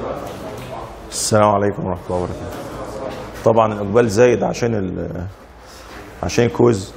السلام عليكم ورحمة الله وبركاته. طبعا الإقبال زايد عشان ال عشان الكويز.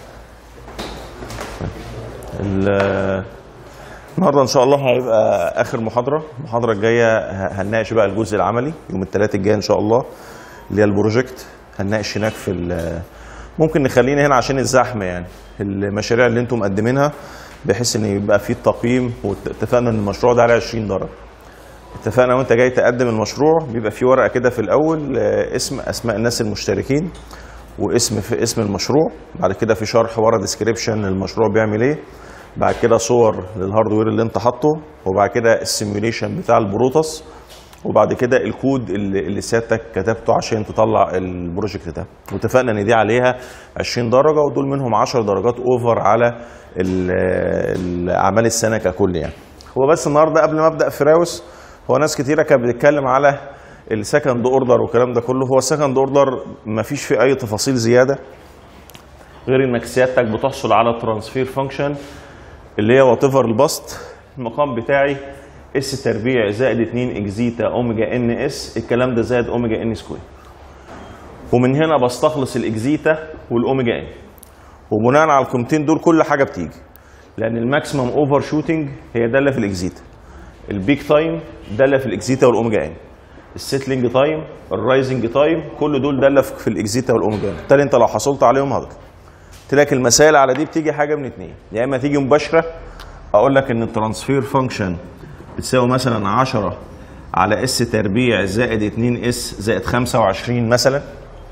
ال- النهارده إن شاء الله هيبقى آخر محاضرة، المحاضرة الجاية ه- هنناقش بقى الجزء العملي يوم الثلاث الجاي إن شاء الله اللي هي البروجكت هنناقش هناك في ال- ممكن نخلينا هنا عشان الزحمة يعني المشاريع اللي أنتم مقدمينها بحيث إن يبقى في التقييم واتفقنا إن المشروع ده عليه 20 درجة. اتفقنا وانت جاي تقدم المشروع بيبقى في ورقه كده في الاول آه، اسم اسماء الناس المشتركين واسم في اسم المشروع بعد كده في شرح ورا ديسكريبشن المشروع بيعمل ايه بعد كده صور للهاردوير اللي انت حاطه وبعد كده السيميوليشن بتاع البروتوس وبعد كده الكود اللي, اللي سيادتك كتبته عشان تطلع البروجكت ده واتفقنا ان دي عليها 20 درجه ودول منهم 10 درجات اوفر على ال- ال- اعمال السنه ككل يعني هو بس النهارده قبل ما ابدا في راوس هو ناس كتيره كانت بتتكلم على السكند اوردر والكلام ده كله هو السكند اوردر ما فيش فيه اي تفاصيل زياده غير انك سيادتك بتحصل على ترانسفير فانكشن اللي هي وات ايفر البسط المقام بتاعي اس تربيع زائد 2 اكزيتا اوميجا ان اس الكلام ده زائد اوميجا ان سكوير ومن هنا بستخلص الاكزيتا والاوميجا ان وبناء على القيمتين دول كل حاجه بتيجي لان الماكسيمم اوفر شوتنج هي داله في الاكزيتا البيك تايم داله في الاكزيتا والاوميجا ان السيتلينج تايم الرايزنج تايم كل دول داله في الاكزيتا والاوميجا ان بالتالي انت لو حصلت عليهم هتقدر قلت لك المسائل على دي بتيجي حاجه من اتنين يا اما تيجي مباشره اقول لك ان الترانسفير فانكشن بتساوي مثلا 10 على اس تربيع زائد 2 اس زائد 25 مثلا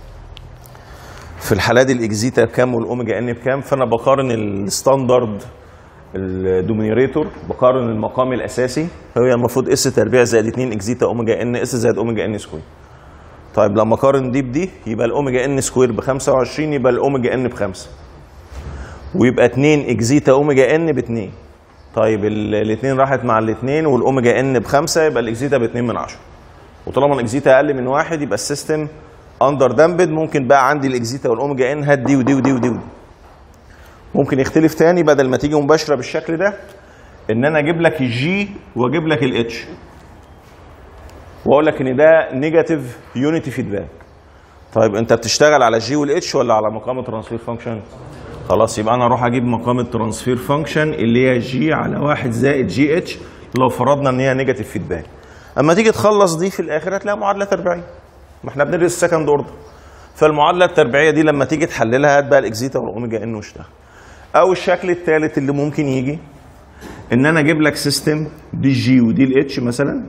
في الحالات دي الاكزيتا بكام والاوميجا ان بكام فانا بقارن الستاندرد الدومينيريتور بقارن المقام الاساسي هي المفروض اس تربيع زائد 2 اكزيتا اوميجا ان اس زائد اوميجا ان سكوير طيب لما اقارن دي بدي يبقى الاوميجا ان سكوير ب 25 يبقى الاوميجا ان بخمسه ويبقى 2 اكزيتا اوميجا ان ب 2 طيب الاثنين راحت مع الاثنين والاوميجا ان بخمسه يبقى الاكزيتا ب 2 من 10 وطالما الاكزيتا اقل من واحد يبقى السيستم اندر دامبد ممكن بقى عندي الاكزيتا والاوميجا ان هات دي ودي ودي ودي, ودي. ممكن يختلف تاني بدل ما تيجي مباشره بالشكل ده ان انا اجيب لك الجي واجيب لك الاتش واقول لك ان ده نيجاتيف يونيتي فيدباك طيب انت بتشتغل على جي والاتش ولا على مقام الترانسفير فانكشن خلاص يبقى انا اروح اجيب مقام الترانسفير فانكشن اللي هي جي على واحد زائد جي اتش لو فرضنا ان هي نيجاتيف فيدباك اما تيجي تخلص دي في الاخر هتلاقي معادله تربيعيه ما احنا بندرس السكند اوردر فالمعادله التربيعيه دي لما تيجي تحللها هات بقى الاكزيتا والاوميجا ان واشتغل او الشكل الثالث اللي ممكن يجي ان انا اجيب لك سيستم دي جي ودي الاتش مثلا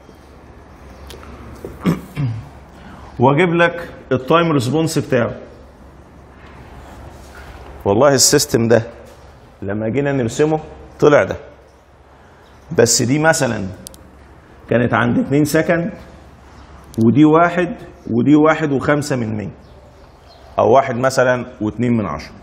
واجيب لك التايم ريسبونس بتاعه والله السيستم ده لما جينا نرسمه طلع ده بس دي مثلا كانت عند 2 سكند ودي واحد ودي واحد وخمسة من مية أو واحد مثلا واتنين من عشرة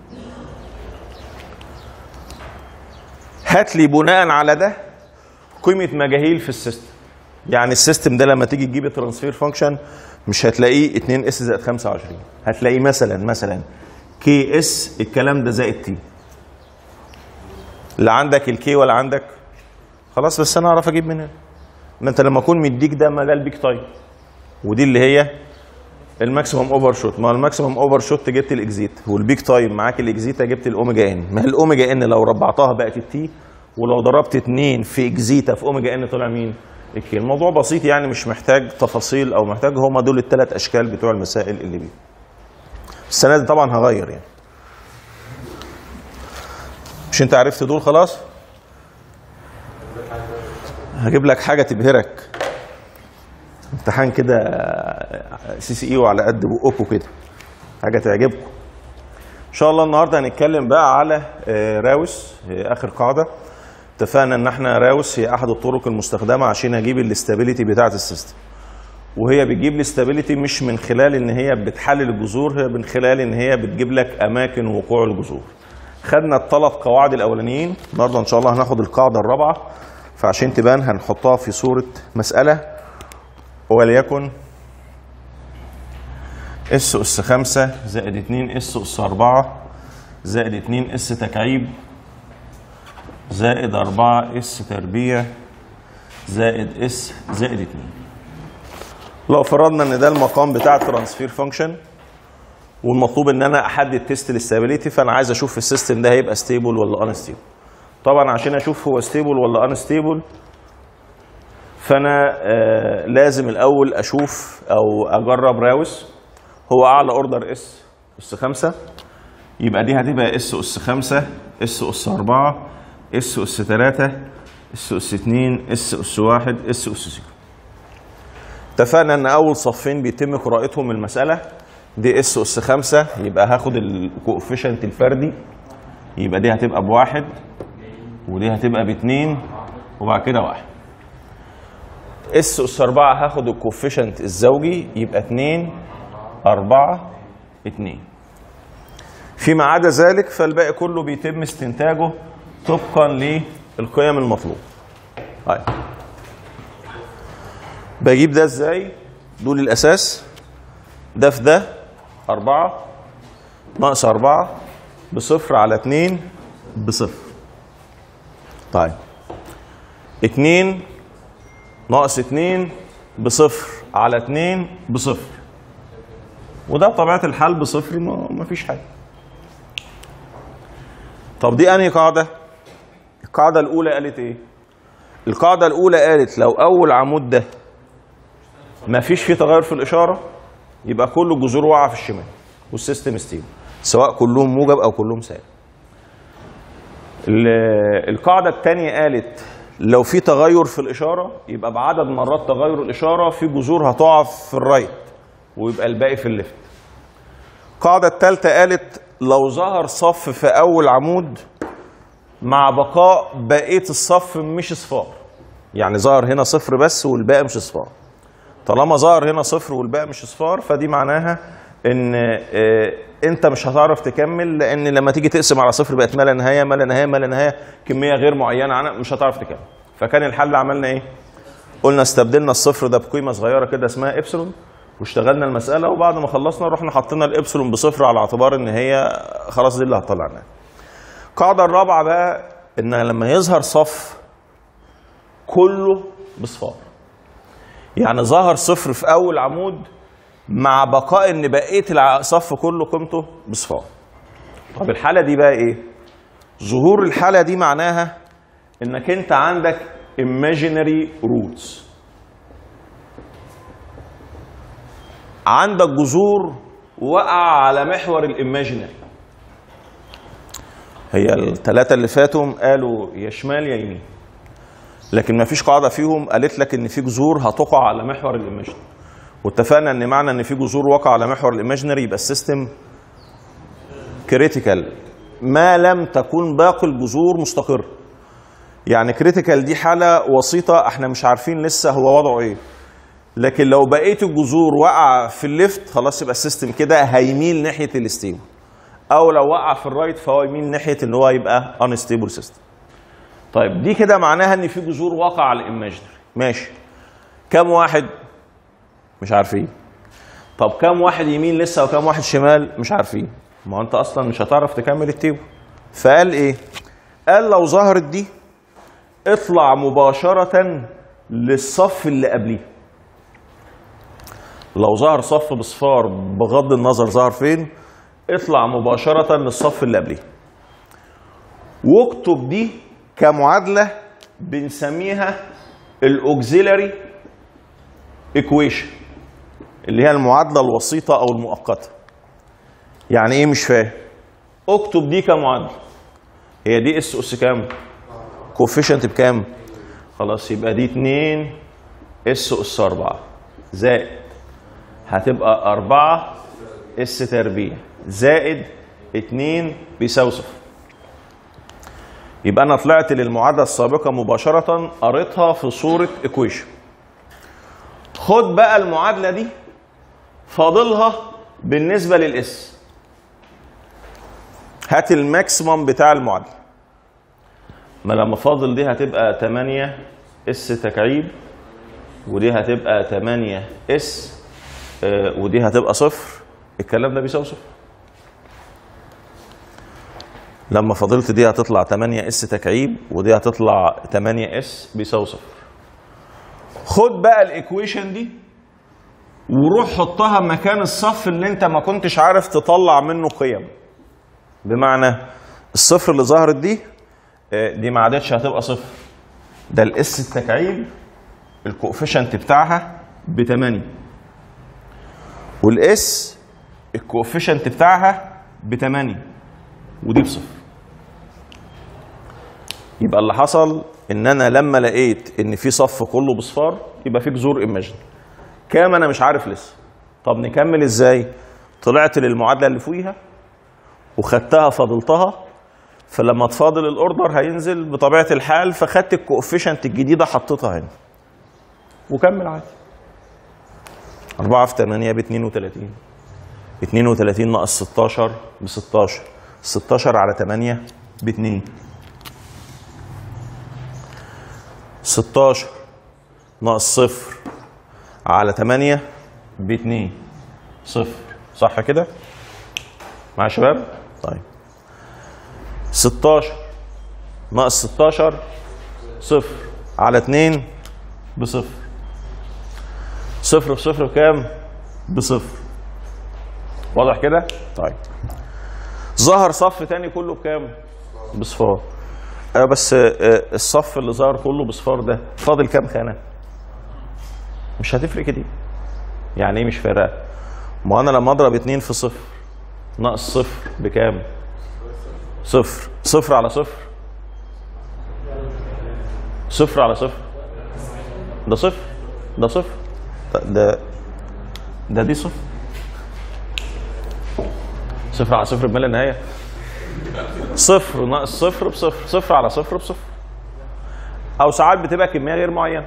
هات لي بناء على ده قيمة مجاهيل في السيستم يعني السيستم ده لما تيجي تجيب الترانسفير فانكشن مش هتلاقيه 2 اس زائد 25 هتلاقيه مثلا مثلا كي اس الكلام ده زائد تي لا عندك الكي ولا عندك خلاص بس انا اعرف اجيب من هنا ما انت لما اكون مديك ده ما ده البيك تايم ودي اللي هي الماكسيمم اوفر شوت ما الماكسيمم اوفر شوت جبت الاكزيت والبيك تايم معاك الاكزيتا جبت الاوميجا ان ما الاوميجا ان لو ربعتها بقت التي ولو ضربت اتنين في اكزيتا في اوميجا ان طلع مين؟ الكي الموضوع بسيط يعني مش محتاج تفاصيل او محتاج هما دول الثلاث اشكال بتوع المسائل اللي بيه السنه دي طبعا هغير يعني مش انت عرفت دول خلاص هجيب لك حاجه تبهرك امتحان كده سي سي اي وعلى قد بقكم كده حاجه تعجبكم ان شاء الله النهارده هنتكلم بقى على آه، راوس هي اخر قاعده اتفقنا ان احنا راوس هي احد الطرق المستخدمه عشان اجيب الاستابيليتي بتاعه السيستم وهي بتجيب الاستابيليتي مش من خلال ان هي بتحلل الجذور هي من خلال ان هي بتجيب لك اماكن وقوع الجذور خدنا الثلاث قواعد الاولانيين النهارده ان شاء الله هناخد القاعده الرابعه فعشان تبان هنحطها في صوره مساله وليكن اس اس 5 زائد 2 اس اس 4 زائد 2 اس تكعيب زائد 4 اس تربيع زائد اس زائد 2 لو فرضنا ان ده المقام بتاع الترانسفير فانكشن والمطلوب ان انا احدد تيست الاستابيليتي فانا عايز اشوف السيستم ده هيبقى ستيبل ولا انستيبل طبعا عشان اشوف هو ستيبل ولا انستيبل فانا آه لازم الاول اشوف او اجرب راوس هو اعلى اوردر اس اس 5 يبقى دي هتبقى اس اس 5 اس اس 4 اس اس 3 اس اس 2 اس اس 1 اس اس 0 اتفقنا ان اول صفين بيتم قراءتهم من المساله دي اس اس 5 يبقى هاخد الكوفيشنت الفردي يبقى دي هتبقى بواحد ودي هتبقى باتنين وبعد كده واحد اس اس 4 هاخد الكوفيشنت الزوجي يبقى 2 4 2 فيما عدا ذلك فالباقي كله بيتم استنتاجه طبقا للقيم المطلوبه. طيب بجيب ده ازاي؟ دول الاساس ده في ده 4 ناقص 4 بصفر على 2 بصفر. طيب 2 ناقص 2 بصفر على 2 بصفر. وده بطبيعه الحال بصفر ما فيش حاجه. طب دي انهي قاعده؟ القاعده الاولى قالت ايه؟ القاعده الاولى قالت لو اول عمود ده ما فيش فيه تغير في الاشاره يبقى كل الجذور واقعه في الشمال والسيستم ستيبل سواء كلهم موجب او كلهم سالب. القاعده الثانيه قالت لو في تغير في الاشاره يبقى بعدد مرات تغير الاشاره في جذور هتقع في الرايت ويبقى الباقي في الليفت. القاعده الثالثه قالت لو ظهر صف في اول عمود مع بقاء بقيه الصف مش اصفار يعني ظهر هنا صفر بس والباقي مش اصفار طالما ظهر هنا صفر والباقي مش اصفار فدي معناها ان اه انت مش هتعرف تكمل لان لما تيجي تقسم على صفر بقت ما لا نهايه ما لا نهايه ما لا نهايه كميه غير معينه عنها مش هتعرف تكمل فكان الحل عملنا ايه قلنا استبدلنا الصفر ده بقيمه صغيره كده اسمها ابسلون واشتغلنا المسألة وبعد ما خلصنا رحنا حطينا الإبسلون بصفر على اعتبار إن هي خلاص دي اللي هتطلع لنا. القاعدة الرابعة بقى إن لما يظهر صف كله بصفار. يعني ظهر صفر في أول عمود مع بقاء إن بقية الصف كله قيمته بصفار. طب الحالة دي بقى إيه؟ ظهور الحالة دي معناها إنك أنت عندك imaginary roots. عندك جذور وقع على محور الايماجينري هي الثلاثه اللي فاتوا قالوا يا شمال يا يمين لكن ما فيش قاعده فيهم قالت لك ان في جذور هتقع على محور الايماجينري واتفقنا ان معنى ان في جذور وقع على محور الايماجينري يبقى السيستم كريتيكال ما لم تكن باقي الجذور مستقره يعني كريتيكال دي حاله وسيطه احنا مش عارفين لسه هو وضعه ايه لكن لو بقيه الجذور وقع في الليفت خلاص يبقى السيستم كده هيميل ناحيه الستيبل او لو وقع في الرايت فهو يميل ناحيه ان هو يبقى انستيبل سيستم طيب دي كده معناها ان في جذور وقع على الايماجنري ماشي كم واحد مش عارفين طب كم واحد يمين لسه وكم واحد شمال مش عارفين ما هو انت اصلا مش هتعرف تكمل التيبل فقال ايه قال لو ظهرت دي اطلع مباشره للصف اللي قبليه لو ظهر صف بصفار بغض النظر ظهر فين اطلع مباشرة للصف اللي قبليه واكتب دي كمعادلة بنسميها الاوكسيلاري ايكويشن اللي هي المعادلة الوسيطة او المؤقتة يعني ايه مش فاهم اكتب دي كمعادلة هي دي اس اس كام كوفيشنت بكام خلاص يبقى دي 2 اس اس 4 زائد هتبقى 4 اس تربيع زائد 2 بيساوي صفر يبقى انا طلعت للمعادله السابقه مباشره قريتها في صوره ايكويشن خد بقى المعادله دي فاضلها بالنسبه للاس هات الماكسيمم بتاع المعادله ما لما فاضل دي هتبقى 8 اس تكعيب ودي هتبقى 8 اس آه، ودي هتبقى صفر الكلام ده بيساوي صفر لما فضلت دي هتطلع 8 اس تكعيب ودي هتطلع 8 اس بيساوي صفر خد بقى الايكويشن دي وروح حطها مكان الصف اللي انت ما كنتش عارف تطلع منه قيم بمعنى الصفر اللي ظهرت دي آه، دي ما عادتش هتبقى صفر ده الاس التكعيب الكوفيشنت بتاعها ب 8 والاس الكوفيشنت بتاعها ب 8 ودي بصفر يبقى اللي حصل ان انا لما لقيت ان في صف كله بصفار يبقى في جذور ايماجن كام انا مش عارف لسه طب نكمل ازاي طلعت للمعادله اللي فوقيها وخدتها فاضلتها فلما تفاضل الاوردر هينزل بطبيعه الحال فخدت الكوفيشنت الجديده حطيتها هنا وكمل عادي 4 في 8 ب 32 32 ناقص 16 ب 16 16 على 8 ب 2 16 ناقص صفر على 8 ب 2 صفر صح كده؟ مع شباب؟ طيب 16 ناقص 16 صفر على 2 بصفر صفر بصفر بكام؟ بصفر واضح كده؟ طيب ظهر صف تاني كله بكام؟ بصفار آه بس آه الصف اللي ظهر كله بصفار ده فاضل كام خانه؟ مش هتفرق كتير يعني ايه مش فارقه؟ ما انا لما اضرب اتنين في صفر ناقص صفر بكام؟ صفر صفر على صفر صفر على صفر ده صفر ده صفر ده ده, ده دي صفر صفر على صفر بما لا نهايه صفر ناقص صفر بصفر صفر على صفر بصفر او ساعات بتبقى كميه غير معينه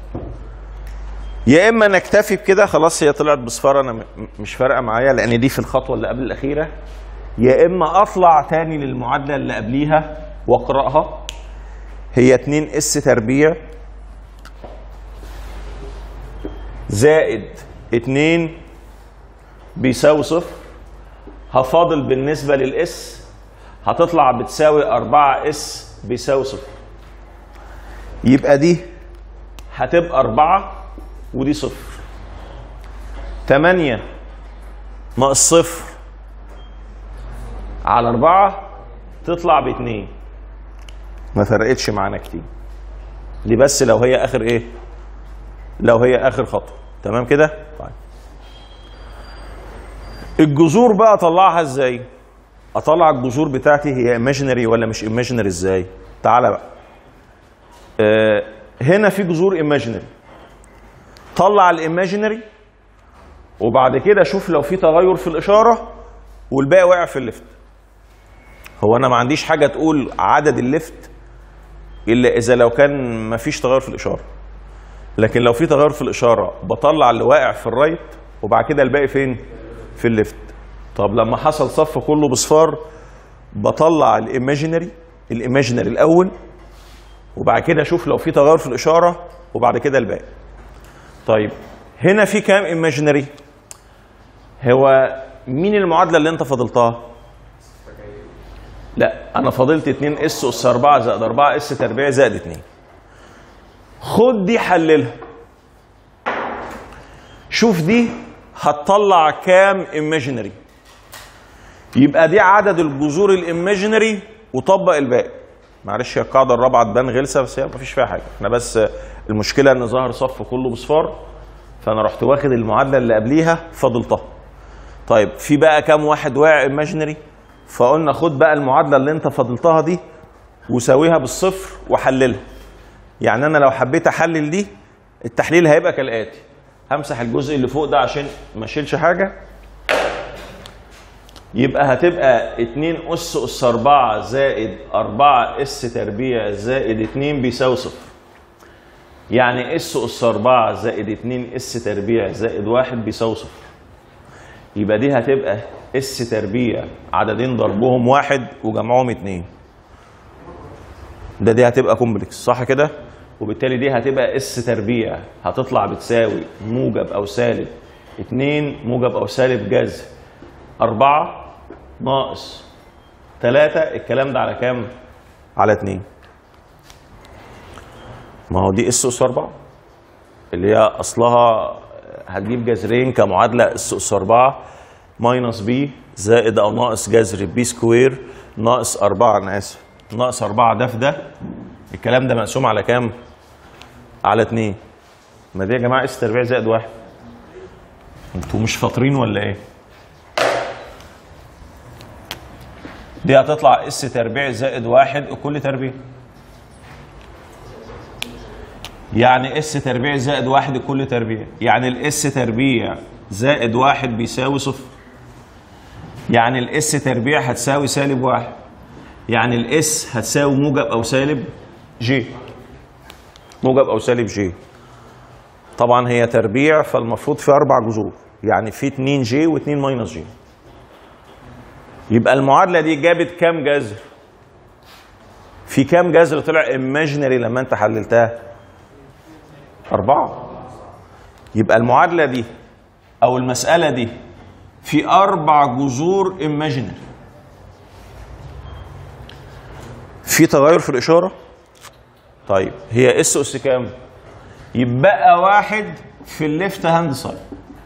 يا اما نكتفي بكده خلاص هي طلعت بصفار انا م- مش فارقه معايا لان دي في الخطوه اللي قبل الاخيره يا اما اطلع تاني للمعادله اللي قبليها واقراها هي 2 اس تربيع زائد 2 بيساوي صفر هفاضل بالنسبه للاس هتطلع بتساوي 4 اس بيساوي صفر يبقى دي هتبقى 4 ودي صفر 8 ناقص صفر على 4 تطلع باتنين ما فرقتش معانا كتير دي بس لو هي اخر ايه لو هي اخر خطوه تمام كده طيب الجذور بقى اطلعها ازاي اطلع الجذور بتاعتي هي ايماجينري ولا مش ايماجينري ازاي تعالى بقى آه هنا في جذور ايماجينري طلع الايماجينري وبعد كده شوف لو في تغير في الاشاره والباقي واقع في الليفت هو انا ما عنديش حاجه تقول عدد الليفت الا اذا لو كان ما فيش تغير في الاشاره لكن لو في تغير في الاشاره بطلع اللي واقع في الرايت وبعد كده الباقي فين في الليفت طب لما حصل صف كله بصفار بطلع الايماجينري الايماجينري الاول وبعد كده اشوف لو في تغير في الاشاره وبعد كده الباقي طيب هنا في كام ايماجينري هو مين المعادله اللي انت فضلتها لا انا فضلت 2 اس اس 4 زائد 4 اس تربيع زائد 2 خد دي حللها شوف دي هتطلع كام ايماجينري يبقى دي عدد الجذور الايماجينري وطبق الباقي معلش هي القاعده الرابعه تبان غلسه بس هي مفيش فيها حاجه احنا بس المشكله ان ظهر صف كله بصفار فانا رحت واخد المعادله اللي قبليها فضلتها طيب في بقى كام واحد واقع ايماجينري فقلنا خد بقى المعادله اللي انت فضلتها دي وساويها بالصفر وحللها يعني انا لو حبيت احلل دي التحليل هيبقى كالاتي همسح الجزء اللي فوق ده عشان ما اشيلش حاجه يبقى هتبقى 2 اس اس 4 زائد 4 اس تربيع زائد 2 بيساوي صفر يعني اس اس 4 زائد 2 اس تربيع زائد 1 بيساوي صفر يبقى دي هتبقى اس تربيع عددين ضربهم واحد وجمعهم اتنين ده دي هتبقى كومبلكس صح كده وبالتالي دي هتبقى اس تربيع هتطلع بتساوي موجب او سالب اتنين موجب او سالب جذر أربعة ناقص تلاتة الكلام ده على كام؟ على اتنين ما هو دي اس اس أربعة اللي هي اصلها هتجيب جذرين كمعادله اس اس 4 ماينس بي زائد او ناقص جذر بي سكوير ناقص 4 انا اسف ناقص 4 ده في ده الكلام ده مقسوم على كام؟ على 2 ما دي يا جماعه اس تربيع زائد واحد انتوا مش فاطرين ولا ايه؟ دي هتطلع اس تربيع زائد واحد كل تربيع يعني اس تربيع زائد واحد كل تربيع يعني الاس تربيع زائد واحد بيساوي صفر يعني الاس تربيع هتساوي سالب واحد يعني الاس هتساوي موجب او سالب جي موجب او سالب جي طبعا هي تربيع فالمفروض في اربع جذور يعني في 2 جي و2 ماينس جي يبقى المعادله دي جابت كام جذر في كام جذر طلع ايماجينري لما انت حللتها أربعة يبقى المعادلة دي أو المسألة دي في أربع جذور ايماجينري في تغير في الإشارة طيب هي اس أس كام؟ يبقى واحد في الليفت هاند سايد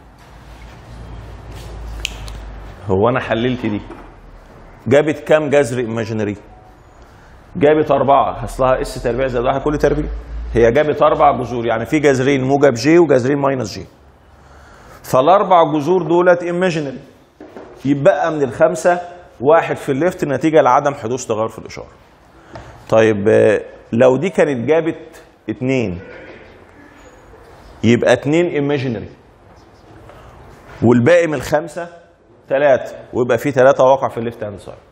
هو أنا حللت دي جابت كام جذر ايماجينري؟ جابت أربعة أصلها اس تربيع زائد واحد كل تربيع هي جابت اربع جذور يعني في جذرين موجب جي وجذرين ماينس جي فالاربع جذور دولت ايماجينري يبقى من الخمسه واحد في الليفت نتيجه لعدم حدوث تغير في الاشاره طيب آه، لو دي كانت جابت اتنين يبقى اتنين ايماجينري والباقي من الخمسه ثلاثه ويبقى في ثلاثه واقع في الليفت هاند سايد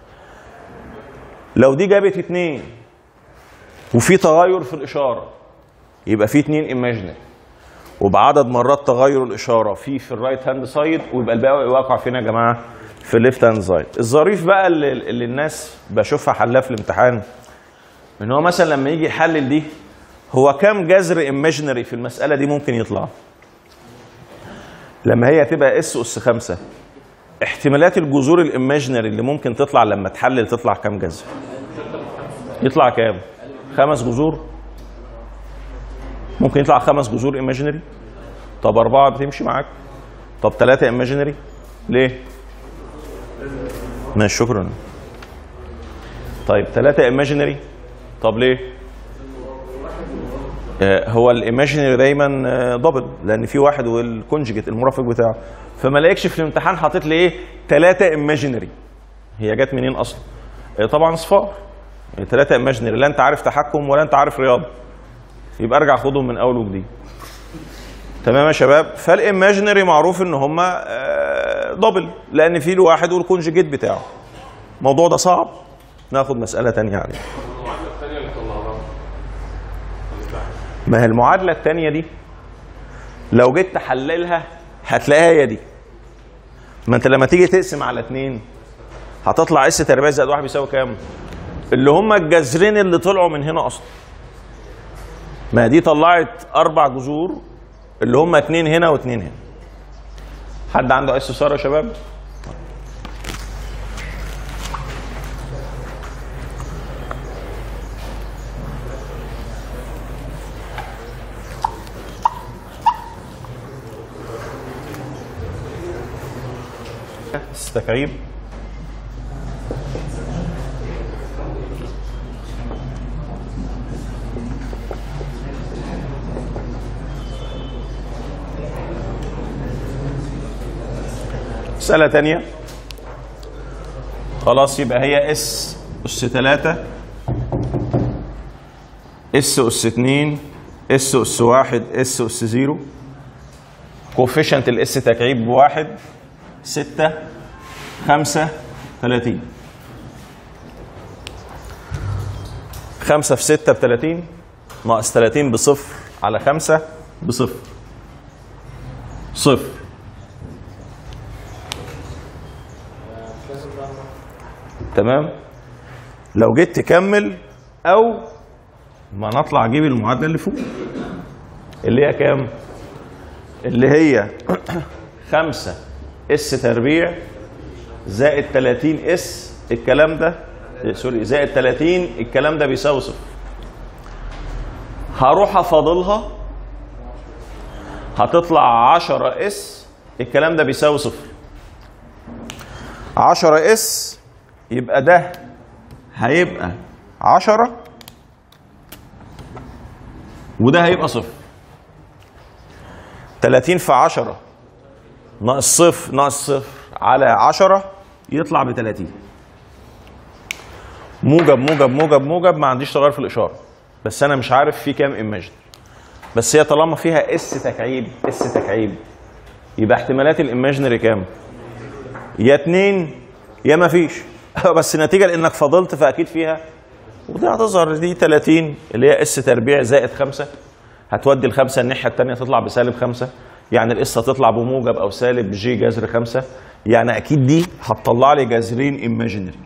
لو دي جابت اتنين وفي تغير في الاشاره يبقى في اتنين ايماجينري وبعدد مرات تغير الاشاره في في الرايت هاند سايد ويبقى الباقي واقع فين يا جماعه في الليفت هاند سايد الظريف بقى اللي, اللي الناس بشوفها حلها في الامتحان ان هو مثلا لما يجي يحلل دي هو كام جذر ايماجينري في المساله دي ممكن يطلع لما هي تبقى اس اس 5 احتمالات الجذور الايماجينري اللي ممكن تطلع لما تحلل تطلع كام جذر يطلع كام خمس جذور ممكن يطلع خمس جذور ايماجينري طب أربعة بتمشي معاك طب ثلاثة ايماجينري ليه؟ ماشي شكرا طيب ثلاثة ايماجينري طب ليه؟ آه، هو الايماجينري دايما آه، دبل لان في واحد والكونجيجيت المرافق بتاعه فما لاقيكش في الامتحان حاطط لي ايه ثلاثة ايماجينري هي جت منين اصلا؟ آه، طبعا صفار ثلاثة ايماجينري لا انت عارف تحكم ولا انت عارف رياضه يبقى ارجع خدهم من اول وجديد تمام يا شباب فالايماجينري معروف ان هم دبل لان في له واحد والكونجيجيت بتاعه الموضوع ده صعب ناخد مساله تانية عليه ما هي المعادله التانية دي لو جيت تحللها هتلاقيها هي دي ما انت لما تيجي تقسم على اتنين هتطلع اس تربيع زائد واحد بيساوي كام؟ اللي هم الجذرين اللي طلعوا من هنا اصلا ما دي طلعت اربع جذور اللي هم اتنين هنا واتنين هنا حد عنده اس صار يا شباب استكعيب مسألة تانية خلاص يبقى هي اس أس تلاتة اس أس اتنين اس أس واحد اس أس زيرو كوفيشنت الاس تكعيب بواحد ستة خمسة تلاتين خمسة في ستة بتلاتين ناقص تلاتين بصفر على خمسة بصفر صفر تمام لو جيت تكمل او ما نطلع اجيب المعادله اللي فوق اللي هي كام اللي هي 5 اس تربيع زائد 30 اس الكلام ده سوري زائد 30 الكلام ده بيساوي صفر هروح افاضلها هتطلع 10 اس الكلام ده بيساوي صفر 10 اس يبقى ده هيبقى 10 وده هيبقى صفر 30 في 10 ناقص صفر ناقص صفر على 10 يطلع ب 30 موجب موجب موجب موجب ما عنديش تغير في الاشاره بس انا مش عارف في كام ايماجن بس هي طالما فيها اس تكعيب اس تكعيب يبقى احتمالات الايماجنري كام؟ يا اتنين يا ما فيش بس نتيجه لانك فضلت فاكيد فيها ودي هتظهر دي 30 اللي هي اس تربيع زائد 5 هتودي الخمسه الناحيه الثانيه تطلع بسالب 5 يعني الاس هتطلع بموجب او سالب جي جذر 5 يعني اكيد دي هتطلع لي جذرين ايماجينري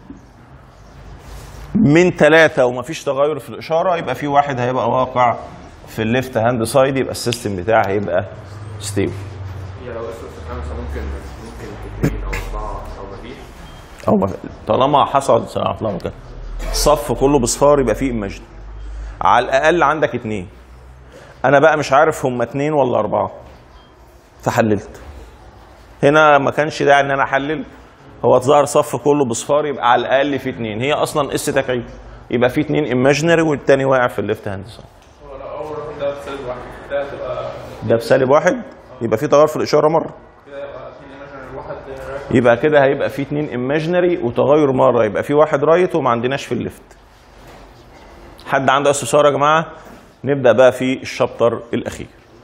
من ثلاثة ومفيش تغير في الإشارة يبقى في واحد هيبقى واقع في الليفت هاند سايد يبقى السيستم بتاعي هيبقى ستيبل هي لو اسود في خمسة ممكن ممكن اثنين او اربعة او مفيش أو ما- طالما حصل طالما كده الصف كله بصفار يبقى فيه ايماجن على الأقل عندك اتنين أنا بقى مش عارف هم اتنين ولا أربعة فحللت هنا ما كانش داعي إن أنا أحلل هو ظهر صف كله بصفار يبقى على الأقل في اتنين هي أصلا اس تكعيب يبقى في اتنين ايماجنري والتاني واقع في الليفت هاند سايد هو لو اول رقم ده بسالب واحد ده تبقى ده بسالب واحد يبقى في تغير في الإشارة مرة كده يبقى اثنين ايماجنري واحد يبقى كده هيبقى في اتنين ايماجنري وتغير مره يبقى في واحد رايت وما عندناش في الليفت حد عنده استفسار يا جماعه نبدا بقى في الشابتر الاخير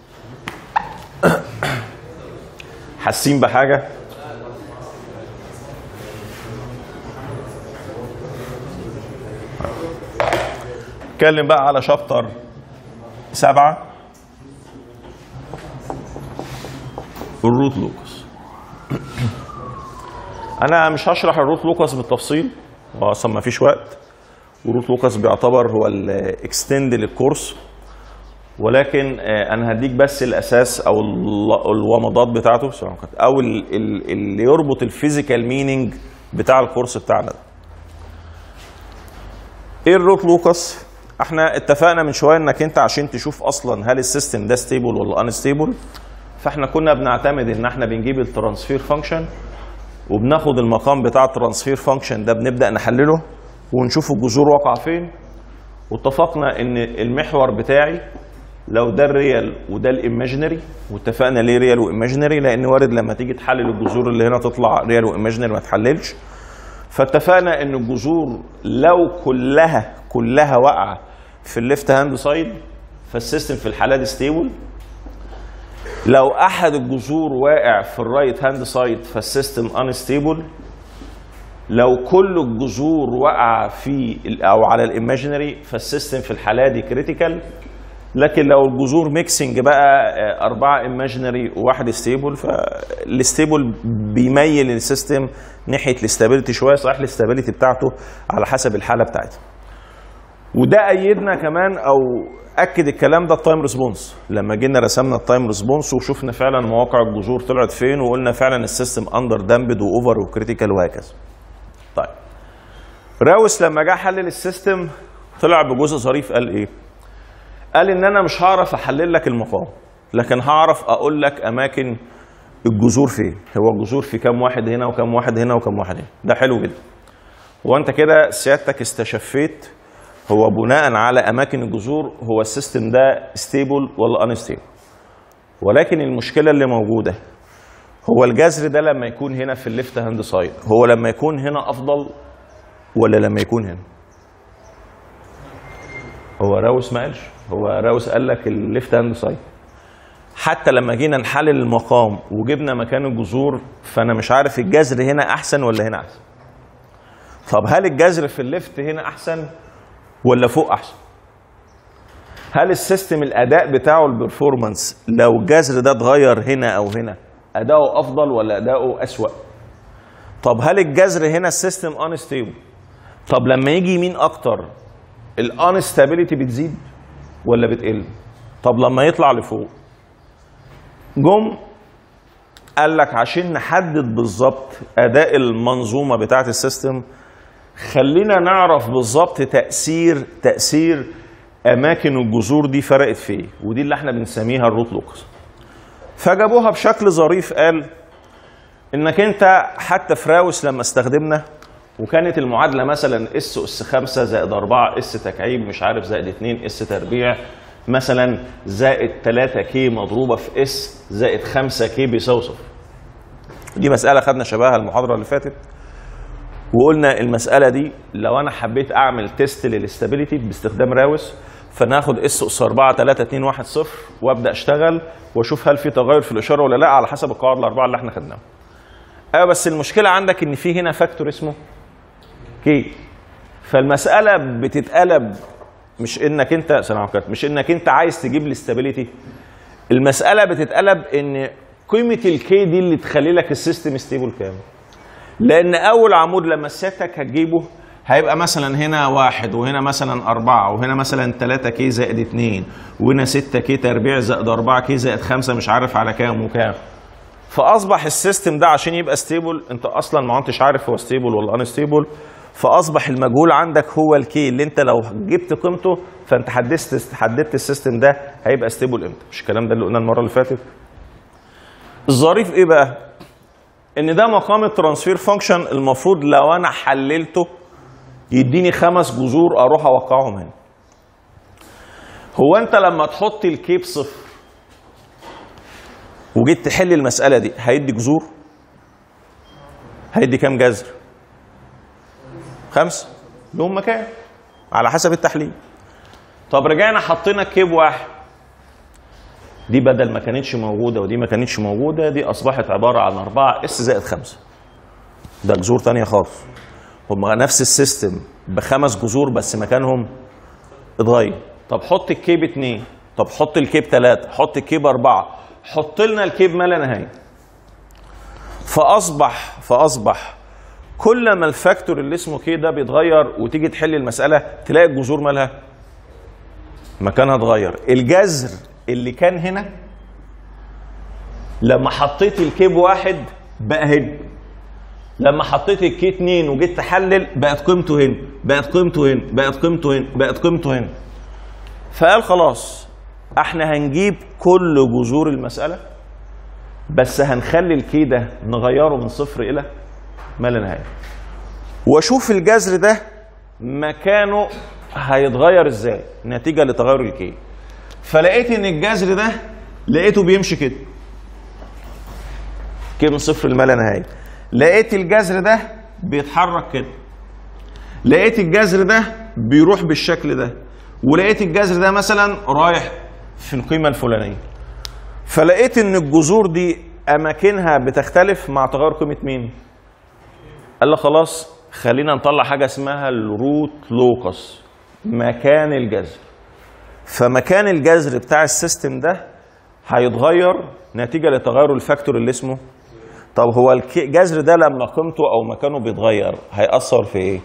حاسين بحاجه اتكلم بقى على شابتر سبعة الروت لوكس انا مش هشرح الروت لوكاس بالتفصيل هو اصلا ما فيش وقت وروت لوكاس بيعتبر هو الاكستند للكورس ولكن آه، انا هديك بس الاساس او ال- الومضات بتاعته سواء كانت- او ال- ال- اللي يربط الفيزيكال مينينج بتاع الكورس بتاعنا ده ايه الروت لوكاس احنا اتفقنا من شويه انك انت عشان تشوف اصلا هل السيستم ده ستيبل ولا ان ستيبل فاحنا كنا بنعتمد ان احنا بنجيب الترانسفير فانكشن وبناخد المقام بتاع الترانسفير فانكشن ده بنبدا نحلله ونشوف الجذور واقعه فين واتفقنا ان المحور بتاعي لو ده الريال وده الايماجينري واتفقنا ليه ريال وايماجينري لان وارد لما تيجي تحلل الجذور اللي هنا تطلع ريال وايماجينري ما تحللش فاتفقنا ان الجذور لو كلها كلها واقعه في الليفت هاند سايد فالسيستم في الحاله دي ستيبل لو احد الجذور واقع في الرايت هاند سايد فالسيستم انستيبل لو كل الجذور واقعه في ال- او على الايماجينري فالسيستم في الحاله دي كريتيكال لكن لو الجذور ميكسنج بقى آه، أربعة ايماجينري وواحد ستيبل فالستيبل بيميل السيستم ناحية الاستابيليتي شوية صحيح الاستابيليتي بتاعته على حسب الحالة بتاعتها وده أيدنا كمان أو أكد الكلام ده التايم ريسبونس لما جينا رسمنا التايم ريسبونس وشفنا فعلا مواقع الجذور طلعت فين وقلنا فعلا السيستم اندر دامبد واوفر وكريتيكال وهكذا طيب راوس لما جه حلل السيستم طلع بجزء ظريف قال ايه قال ان انا مش هعرف احلل لك المقام لكن هعرف اقول لك اماكن الجذور فين هو الجذور في كام واحد هنا وكام واحد هنا وكام واحد هنا ده حلو جدا هو انت كده سيادتك استشفيت هو بناء على اماكن الجذور هو السيستم ده ستيبل ولا انستيبل ولكن المشكله اللي موجوده هو الجذر ده لما يكون هنا في الليفت هاند سايد هو لما يكون هنا افضل ولا لما يكون هنا هو راوس ما قالش هو راوس قال لك الليفت هاند سايد حتى لما جينا نحلل المقام وجبنا مكان الجذور فانا مش عارف الجذر هنا احسن ولا هنا احسن طب هل الجذر في الليفت هنا احسن ولا فوق احسن هل السيستم الاداء بتاعه البرفورمانس لو الجذر ده اتغير هنا او هنا اداؤه افضل ولا اداؤه اسوا طب هل الجذر هنا السيستم انستيبل طب لما يجي يمين اكتر الانستابيليتي بتزيد ولا بتقل طب لما يطلع لفوق جم قال لك عشان نحدد بالظبط اداء المنظومه بتاعه السيستم خلينا نعرف بالظبط تاثير تاثير اماكن الجذور دي فرقت في ايه ودي اللي احنا بنسميها الروت لوكس فجابوها بشكل ظريف قال انك انت حتى في راوس لما استخدمنا وكانت المعادله مثلا اس اس 5 زائد 4 اس تكعيب مش عارف زائد 2 اس تربيع مثلا زائد 3 كي مضروبه في اس زائد 5 كي بيساوي صفر دي مساله خدنا شبهها المحاضره اللي فاتت وقلنا المساله دي لو انا حبيت اعمل تيست للاستابيليتي باستخدام راوس فناخد اس اس 4 3 2 1 0 وابدا اشتغل واشوف هل في تغير في الاشاره ولا لا على حسب القواعد الاربعه اللي احنا خدناها. ايوه بس المشكله عندك ان في هنا فاكتور اسمه كي فالمساله بتتقلب مش انك انت سلام عليكم مش انك انت عايز تجيب الاستابيليتي المساله بتتقلب ان قيمه الكي دي اللي تخلي لك السيستم ستيبل كام لان اول عمود لما سيادتك هتجيبه هيبقى مثلا هنا واحد وهنا مثلا أربعة وهنا مثلا 3 كي زائد 2 وهنا 6 كي تربيع زائد 4 كي زائد 5 مش عارف على كام وكام فاصبح السيستم ده عشان يبقى ستيبل انت اصلا ما انتش عارف هو ستيبل ولا ان ستيبل فاصبح المجهول عندك هو الكي اللي انت لو جبت قيمته فانت حددت حددت السيستم ده هيبقى ستيبل امتى مش الكلام ده اللي قلناه المره اللي فاتت الظريف ايه بقى ان ده مقام الترانسفير فانكشن المفروض لو انا حللته يديني خمس جذور اروح اوقعهم هنا هو انت لما تحط الكي بصفر وجيت تحل المساله دي هيدي جذور هيدي كام جذر خمسه لهم مكان على حسب التحليل طب رجعنا حطينا كيب واحد دي بدل ما كانتش موجوده ودي ما كانتش موجوده دي اصبحت عباره عن 4 اس زائد 5 ده جذور تانية خالص هم نفس السيستم بخمس جذور بس مكانهم اتغير طب حط الكيب اتنين طب حط الكيب تلاتة حط الكيب أربعة حط لنا الكيب ما لا نهاية فأصبح فأصبح كل ما الفاكتور اللي اسمه كي ده بيتغير وتيجي تحل المسألة تلاقي الجذور مالها مكانها اتغير الجذر اللي كان هنا لما حطيت الكيب واحد بقى هنا لما حطيت الكي 2 وجيت تحلل بقت قيمته هنا بقت قيمته هنا بقت قيمته هنا بقت قيمته هنا فقال خلاص احنا هنجيب كل جذور المسألة بس هنخلي الكي ده نغيره من صفر إلى ما لا نهاية واشوف الجذر ده مكانه هيتغير ازاي نتيجة لتغير الكي فلقيت ان الجذر ده لقيته بيمشي كده كي من صفر لما لا نهايه لقيت الجذر ده بيتحرك كده لقيت الجذر ده بيروح بالشكل ده ولقيت الجذر ده مثلا رايح في القيمه الفلانيه فلقيت ان الجذور دي اماكنها بتختلف مع تغير قيمه مين قال لي خلاص خلينا نطلع حاجه اسمها الروت لوكس مكان الجذر فمكان الجذر بتاع السيستم ده هيتغير نتيجه لتغير الفاكتور اللي اسمه طب هو الجذر ده لما قيمته او مكانه بيتغير هيأثر في ايه؟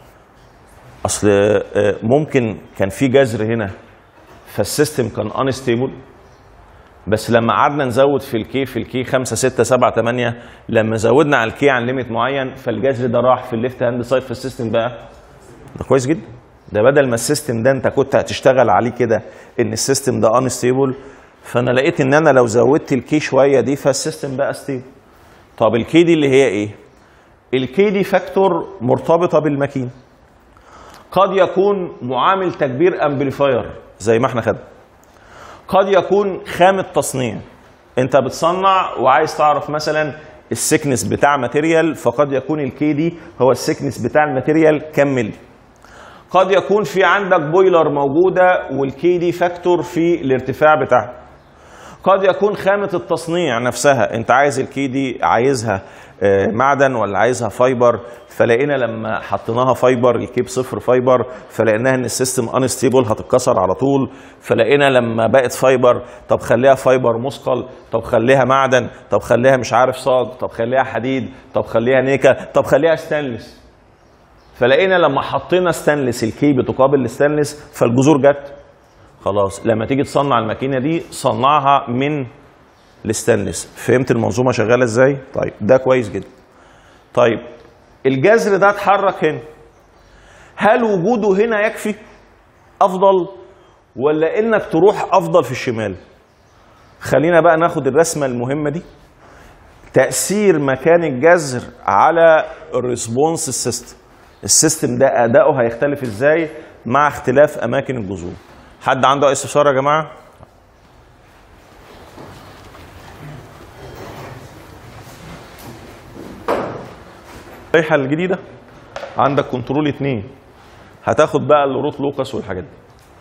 اصل ممكن كان في جذر هنا فالسيستم كان انستيبل بس لما قعدنا نزود في الكي في الكي 5 6 7 8 لما زودنا على الكي عن ليميت معين فالجذر ده راح في الليفت هاند سايد في السيستم بقى ده كويس جدا ده بدل ما السيستم ده انت كنت هتشتغل عليه كده ان السيستم ده انستيبل فانا لقيت ان انا لو زودت الكي شويه دي فالسيستم بقى ستيبل طب الكي دي اللي هي ايه؟ الكي دي فاكتور مرتبطه بالماكينه. قد يكون معامل تكبير امبليفاير زي ما احنا خدنا. قد يكون خامه تصنيع. انت بتصنع وعايز تعرف مثلا السكنس بتاع ماتيريال فقد يكون الكي دي هو السكنس بتاع الماتيريال كام ملي. قد يكون في عندك بويلر موجوده والكي دي فاكتور في الارتفاع بتاعها. قد يكون خامة التصنيع نفسها انت عايز الكي دي عايزها معدن ولا عايزها فايبر فلقينا لما حطيناها فايبر الكيب صفر فايبر فلقيناها ان السيستم انستيبل هتتكسر على طول فلقينا لما بقت فايبر طب خليها فايبر مثقل طب خليها معدن طب خليها مش عارف صاج طب خليها حديد طب خليها نيكا طب خليها ستانلس فلقينا لما حطينا ستانلس الكي بتقابل الستانلس فالجذور جت خلاص لما تيجي تصنع الماكينه دي صنعها من الستانلس فهمت المنظومه شغاله ازاي طيب ده كويس جدا طيب الجذر ده اتحرك هنا هل وجوده هنا يكفي افضل ولا انك تروح افضل في الشمال خلينا بقى ناخد الرسمه المهمه دي تاثير مكان الجذر على الريسبونس السيستم السيستم ده اداؤه هيختلف ازاي مع اختلاف اماكن الجذور حد عنده اي استفسار يا جماعه اللائحه الجديده عندك كنترول اتنين هتاخد بقى الروت لوكاس والحاجات دي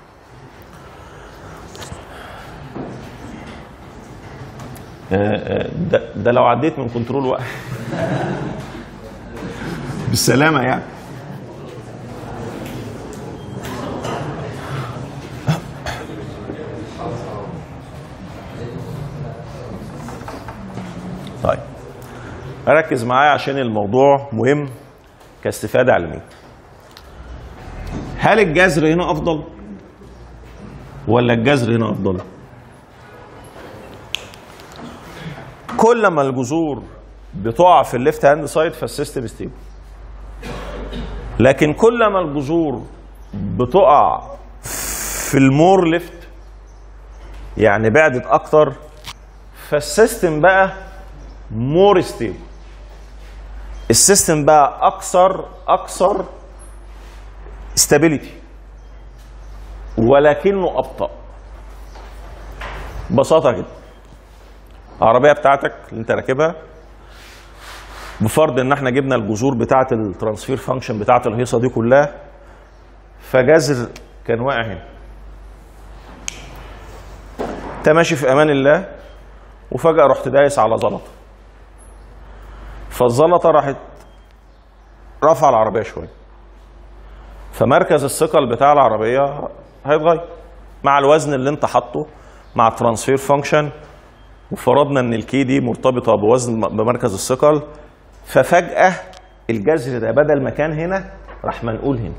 آه، آه، ده, ده لو عديت من كنترول واحد بالسلامه يعني طيب ركز معايا عشان الموضوع مهم كاستفاده علميه هل الجذر هنا افضل ولا الجذر هنا افضل كل ما الجذور بتقع في الليفت هاند سايد فالسيستم ستيبل لكن كل ما الجذور بتقع في المور ليفت يعني بعدت اكتر فالسيستم بقى مور ستيبل السيستم بقى اكثر اكثر استابيليتي ولكنه ابطا ببساطه كده العربيه بتاعتك اللي انت راكبها بفرض ان احنا جبنا الجذور بتاعه الترانسفير فانكشن بتاعه الهيصه دي كلها فجذر كان واقع هنا انت ماشي في امان الله وفجاه رحت دايس على زلطه فالزلطه راحت رفع العربيه شويه فمركز الثقل بتاع العربيه هيتغير مع الوزن اللي انت حاطه مع الترانسفير فانكشن وفرضنا ان الكي دي مرتبطه بوزن بمركز الثقل ففجاه الجذر ده بدل ما كان هنا راح منقول هنا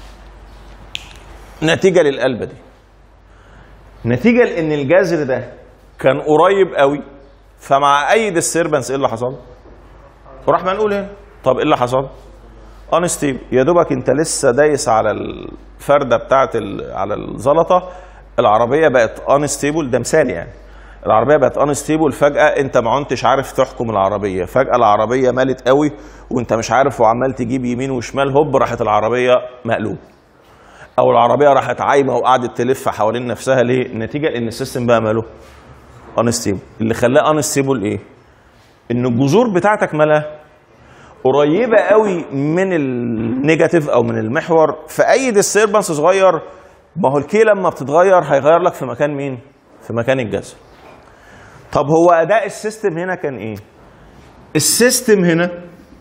نتيجه للقلبه دي نتيجه لان الجذر ده كان قريب قوي فمع اي ديستربنس ايه اللي حصل؟ وراح منقول هنا طب ايه اللي حصل؟ انستيبل يا دوبك انت لسه دايس على الفرده بتاعت ال- على الزلطه العربيه بقت انستيبل ده مثال يعني العربيه بقت انستيبل فجاه انت ما عدتش عارف تحكم العربيه فجاه العربيه مالت قوي وانت مش عارف وعمال تجيب يمين وشمال هوب راحت العربيه مقلوب او العربيه راحت عايمه وقعدت تلف حوالين نفسها ليه نتيجه ان السيستم بقى ماله انستيبل اللي خلاه انستيبل ايه ان الجذور بتاعتك مالها قريبه قوي من النيجاتيف او من المحور فاي ديستربنس صغير ما هو الكي لما بتتغير هيغير لك في مكان مين في مكان الجذر طب هو اداء السيستم هنا كان ايه السيستم هنا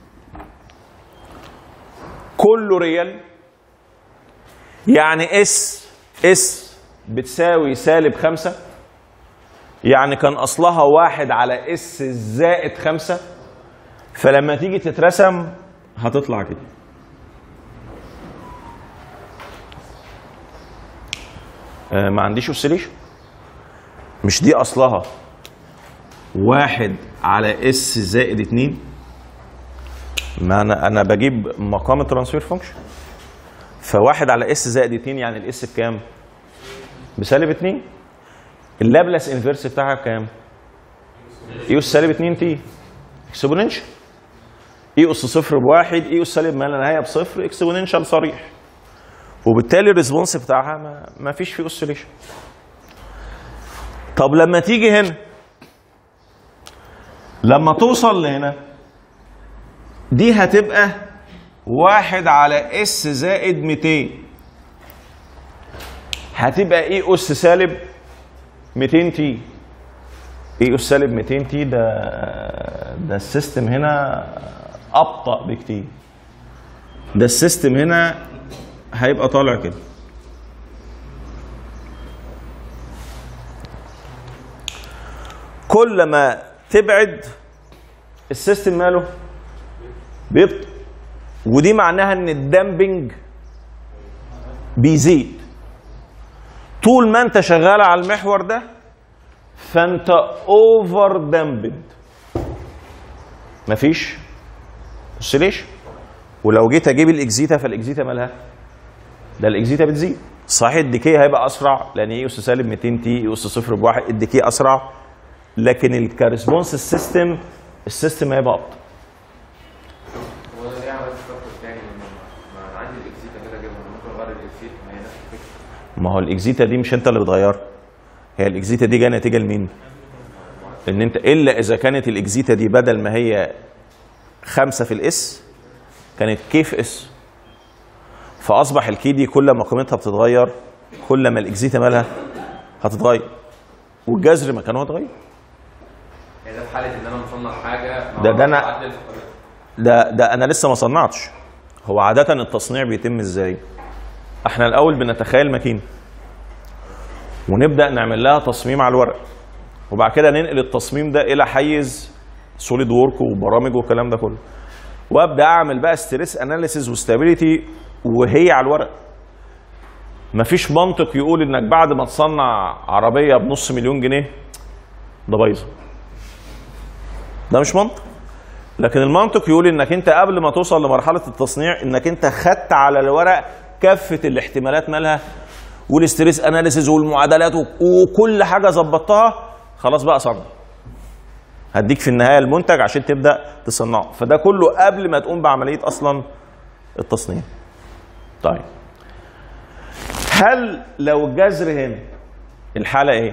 كله ريال يعني اس اس بتساوي سالب خمسة يعني كان اصلها واحد على اس زائد خمسة فلما تيجي تترسم هتطلع كده آه ما عنديش اوسيليشن مش دي اصلها واحد على اس زائد اتنين ما انا انا بجيب مقام الترانسفير فانكشن فواحد على اس زائد اتنين يعني الاس بكام؟ بسالب اتنين اللابلاس انفيرس بتاعها بكام؟ اي اس سالب 2 تي اكسبوننشال اي اس صفر بواحد اي اس سالب ما لا نهايه بصفر اكسبوننشال صريح وبالتالي الريسبونس بتاعها ما, ما فيش فيه اوسيليشن طب لما تيجي هنا لما توصل لهنا دي هتبقى واحد على اس زائد 200 هتبقى اي اس سالب 200 تي اي اس سالب 200 تي ده ده السيستم هنا ابطا بكتير ده السيستم هنا هيبقى طالع كده كل ما تبعد السيستم ماله بيبطأ ودي معناها ان الدامبنج بيزيد طول ما انت شغال على المحور ده فانت اوفر دامبد مفيش اوسيليشن ولو جيت اجيب الاكزيتا فالاكزيتا مالها ده الاكزيتا بتزيد صحيح الديكي هيبقى اسرع لان اي اس سالب 200 تي اي اس صفر بواحد الديكي اسرع لكن الكارسبونس السيستم السيستم هيبقى ابطا هو انا ليه عملت الفكر التاني لما ما انا عندي الاكزيتا كده جايبها انا ممكن اغير الاكزيتا ما هي نفس الفكره ما هو الاكزيتا دي مش انت اللي بتغيرها هي الاكزيتا دي جايه نتيجه لمين؟ ان انت الا اذا كانت الاكزيتا دي بدل ما هي خمسه في الاس كانت كي في اس فاصبح الكي دي كل ما قيمتها بتتغير كل ما الاكزيتا مالها هتتغير والجذر مكانه هيتغير يعني ده في حاله ان انا مصنع حاجه ما ده- ده أنا- أعرفش أعدل في قيمتها. ده ده انا لسه ما صنعتش هو عاده التصنيع بيتم ازاي احنا الاول بنتخيل ماكينه ونبدا نعمل لها تصميم على الورق وبعد كده ننقل التصميم ده الى حيز سوليد وورك وبرامج والكلام ده كله وابدا اعمل بقى ستريس اناليسيز وستابيليتي وهي على الورق مفيش منطق يقول انك بعد ما تصنع عربيه بنص مليون جنيه ده بايظه ده مش منطق لكن المنطق يقول انك انت قبل ما توصل لمرحله التصنيع انك انت خدت على الورق كافه الاحتمالات مالها والاستريس اناليسيز والمعادلات و- وكل حاجه ظبطتها خلاص بقى صنع هديك في النهايه المنتج عشان تبدا تصنعه فده كله قبل ما تقوم بعمليه اصلا التصنيع طيب هل لو الجذر هنا الحاله ايه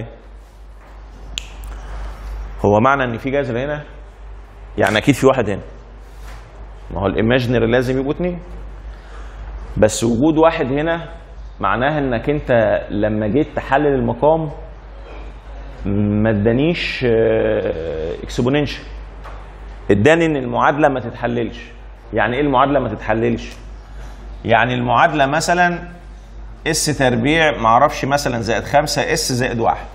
هو معنى ان في جذر هنا يعني اكيد في واحد هنا ما هو الايماجنري لازم يبقوا اتنين بس وجود واحد هنا معناها انك انت لما جيت تحلل المقام ما ادانيش اكسبوننشال اداني ان المعادله ما تتحللش يعني ايه المعادله ما تتحللش يعني المعادله مثلا اس تربيع معرفش مثلا زائد خمسة اس زائد واحد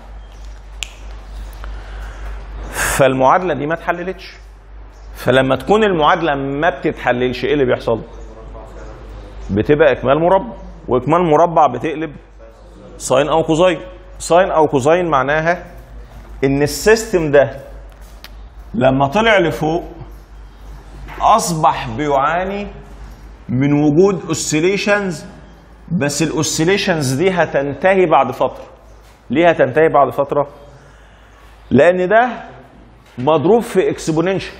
فالمعادله دي ما اتحللتش فلما تكون المعادله ما بتتحللش ايه اللي بيحصل بتبقى اكمال مربع واكمال مربع بتقلب ساين او كوزاين ساين او كوزاين معناها ان السيستم ده لما طلع لفوق اصبح بيعاني من وجود اوسيليشنز بس الاوسيليشنز دي هتنتهي بعد فتره ليه هتنتهي بعد فتره لان ده مضروب في اكسبوننشال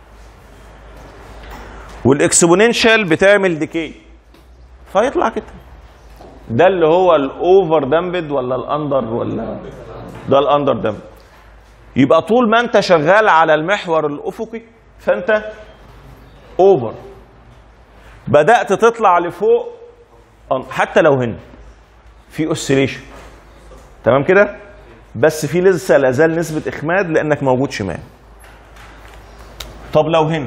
والاكسبوننشال بتعمل ديكي فيطلع كده ده اللي هو الاوفر دامبد ولا الاندر ولا ده الاندر دامبد يبقى طول ما انت شغال على المحور الافقي فانت اوفر بدات تطلع لفوق أن- حتى لو هنا في اوسيليشن تمام كده بس في لسه لازال نسبه اخماد لانك موجود شمال طب لو هنا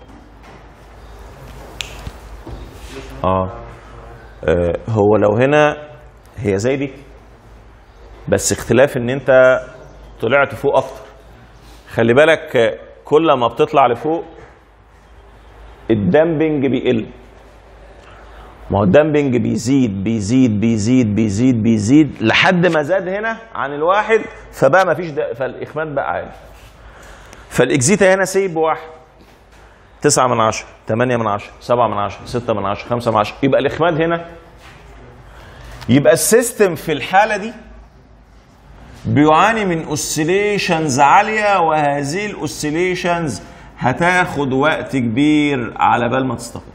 اه آه، هو لو هنا هي زي دي بس اختلاف ان انت طلعت فوق اكتر خلي بالك آه، كل ما بتطلع لفوق الدامبنج بيقل ما هو الدامبنج بيزيد بيزيد بيزيد بيزيد بيزيد لحد ما زاد هنا عن الواحد فبقى ما فيش فالاخماد بقى عالي فالاكزيتا هنا سيب بواحد تسعة من عشرة تمانية من عشرة سبعة من عشرة ستة من عشرة خمسة من عشرة يبقى الإخماد هنا يبقى السيستم في الحالة دي بيعاني من اوسيليشنز عالية وهذه الاوسيليشنز هتاخد وقت كبير على بال ما تستقر